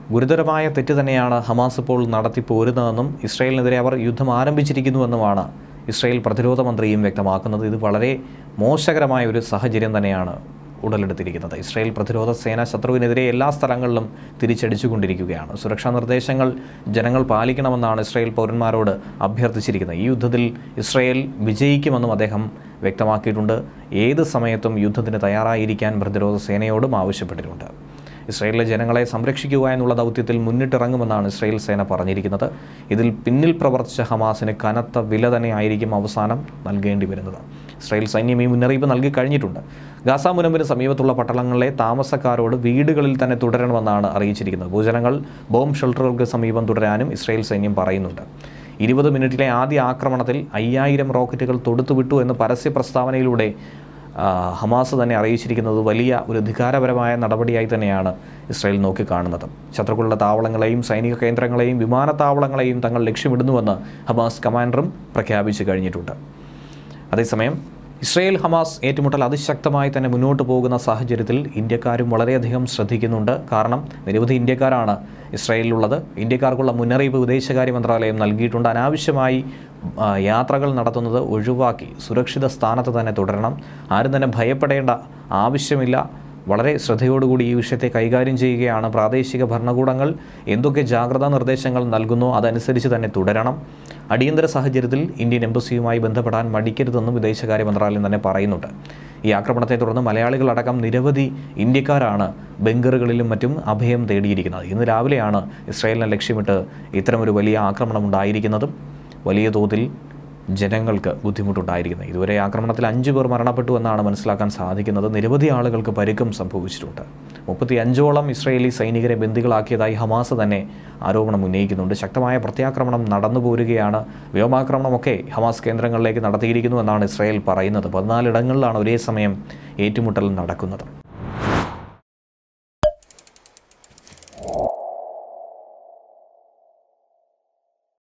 ഗുരുതരമായ തെറ്റ് തന്നെയാണ് ഹമാസ് ഇപ്പോൾ നടത്തി പോരുന്നതെന്നും ഇസ്രായേലിനെതിരെ അവർ യുദ്ധം ആരംഭിച്ചിരിക്കുന്നുവെന്നുമാണ് ഇസ്രായേൽ പ്രതിരോധ മന്ത്രിയും വ്യക്തമാക്കുന്നത് ഇത് വളരെ മോശകരമായ ഒരു സാഹചര്യം തന്നെയാണ് ഉടലെടുത്തിരിക്കുന്നത് ഇസ്രായേൽ പ്രതിരോധ സേന ശത്രുവിനെതിരെ എല്ലാ സ്ഥലങ്ങളിലും തിരിച്ചടിച്ചുകൊണ്ടിരിക്കുകയാണ് സുരക്ഷാ നിർദ്ദേശങ്ങൾ ജനങ്ങൾ പാലിക്കണമെന്നാണ് ഇസ്രായേൽ പൗരന്മാരോട് അഭ്യർത്ഥിച്ചിരിക്കുന്നത് ഈ യുദ്ധത്തിൽ ഇസ്രായേൽ വിജയിക്കുമെന്നും അദ്ദേഹം വ്യക്തമാക്കിയിട്ടുണ്ട് ഏത് സമയത്തും യുദ്ധത്തിന് തയ്യാറായിരിക്കാൻ പ്രതിരോധ സേനയോടും ആവശ്യപ്പെട്ടിട്ടുണ്ട് ഇസ്രായേലിലെ ജനങ്ങളെ സംരക്ഷിക്കുക എന്നുള്ള ദൗത്യത്തിൽ മുന്നിട്ടിറങ്ങുമെന്നാണ് ഇസ്രായേൽ സേന പറഞ്ഞിരിക്കുന്നത് ഇതിൽ പിന്നിൽ പ്രവർത്തിച്ച ഹമാസിന് കനത്ത വില തന്നെയായിരിക്കും അവസാനം നൽകേണ്ടി വരുന്നത് ഇസ്രായേൽ സൈന്യം ഈ മുന്നറിയിപ്പ് നൽകി കഴിഞ്ഞിട്ടുണ്ട് ഗാസ മുനമ്പിന് സമീപത്തുള്ള പട്ടണങ്ങളിലെ താമസക്കാരോട് വീടുകളിൽ തന്നെ തുടരണമെന്നാണ് അറിയിച്ചിരിക്കുന്നത് ഭൂജനങ്ങൾ ബോംബ് ഷെൽട്ടറുകൾക്ക് സമീപം തുടരാനും ഇസ്രായേൽ സൈന്യം പറയുന്നുണ്ട് ഇരുപത് മിനിറ്റിലെ ആദ്യ ആക്രമണത്തിൽ അയ്യായിരം റോക്കറ്റുകൾ തൊടുത്തുവിട്ടു എന്ന് പരസ്യ പ്രസ്താവനയിലൂടെ ആ, ഹമാസ് തന്നെ അറിയിച്ചിരിക്കുന്നത് വലിയ ഒരു അധികാരപരമായ നടപടിയായി തന്നെയാണ് ഇസ്രായേൽ നോക്കിക്കാണുന്നത് ശത്രുക്കളുടെ താവളങ്ങളെയും സൈനിക കേന്ദ്രങ്ങളെയും വിമാനത്താവളങ്ങളെയും തങ്ങൾ ലക്ഷ്യമിടുന്നുവെന്ന് ഹമാസ് കമാൻഡറും പ്രഖ്യാപിച്ചു കഴിഞ്ഞിട്ടുണ്ട് അതേസമയം ഇസ്രയേൽ ഹമാസ് ഏറ്റുമുട്ടൽ അതിശക്തമായി തന്നെ മുന്നോട്ട് പോകുന്ന സാഹചര്യത്തിൽ ഇന്ത്യക്കാരും വളരെയധികം ശ്രദ്ധിക്കുന്നുണ്ട് കാരണം നിരവധി ഇന്ത്യക്കാരാണ് ഇസ്രയേലിലുള്ളത് ഇന്ത്യക്കാർക്കുള്ള മുന്നറിയിപ്പ് വിദേശകാര്യ മന്ത്രാലയം നൽകിയിട്ടുണ്ട് അനാവശ്യമായി ആ, യാത്രകൾ നടത്തുന്നത് ഒഴിവാക്കി സുരക്ഷിത സ്ഥാനത്ത് തന്നെ തുടരണം ആരും തന്നെ ഭയപ്പെടേണ്ട ആവശ്യമില്ല വളരെ ശ്രദ്ധയോടുകൂടി ഈ വിഷയത്തെ കൈകാര്യം ചെയ്യുകയാണ് പ്രാദേശിക ഭരണകൂടങ്ങൾ എന്തൊക്കെ ജാഗ്രതാ നിർദ്ദേശങ്ങൾ നൽകുന്നോ അതനുസരിച്ച് തന്നെ തുടരണം അടിയന്തര സാഹചര്യത്തിൽ ഇന്ത്യൻ എംബസിയുമായി ബന്ധപ്പെടാൻ മടിക്കരുതെന്നും വിദേശകാര്യ മന്ത്രാലയം തന്നെ പറയുന്നുണ്ട് ഈ ആക്രമണത്തെ തുടർന്ന് മലയാളികളടക്കം നിരവധി ഇന്ത്യക്കാരാണ് ബങ്കറുകളിലും മറ്റും അഭയം തേടിയിരിക്കുന്നത് ഇന്ന് രാവിലെയാണ് ഇസ്രായേലിനെ ലക്ഷ്യമിട്ട് ഇത്തരമൊരു വലിയ ആക്രമണം ഉണ്ടായിരിക്കുന്നതും വലിയ തോതിൽ ജനങ്ങൾക്ക് ബുദ്ധിമുട്ടുണ്ടായിരിക്കുന്നത് ഇതുവരെ ആക്രമണത്തിൽ അഞ്ചു പേർ മരണപ്പെട്ടു എന്നാണ് മനസ്സിലാക്കാൻ സാധിക്കുന്നത് നിരവധി ആളുകൾക്ക് പരിക്കും സംഭവിച്ചിട്ടുണ്ട് മുപ്പത്തി അഞ്ചോളം ഇസ്രയേലി സൈനികരെ ബന്ദികളാക്കിയതായി ഹമാസ് തന്നെ ആരോപണം ഉന്നയിക്കുന്നുണ്ട് ശക്തമായ പ്രത്യാക്രമണം നടന്നു പോരുകയാണ് വ്യോമാക്രമണമൊക്കെ ഹമാസ് കേന്ദ്രങ്ങളിലേക്ക് നടത്തിയിരിക്കുന്നു എന്നാണ് ഇസ്രായേൽ പറയുന്നത് പതിനാലിടങ്ങളിലാണ് ഒരേ സമയം ഏറ്റുമുട്ടൽ നടക്കുന്നത്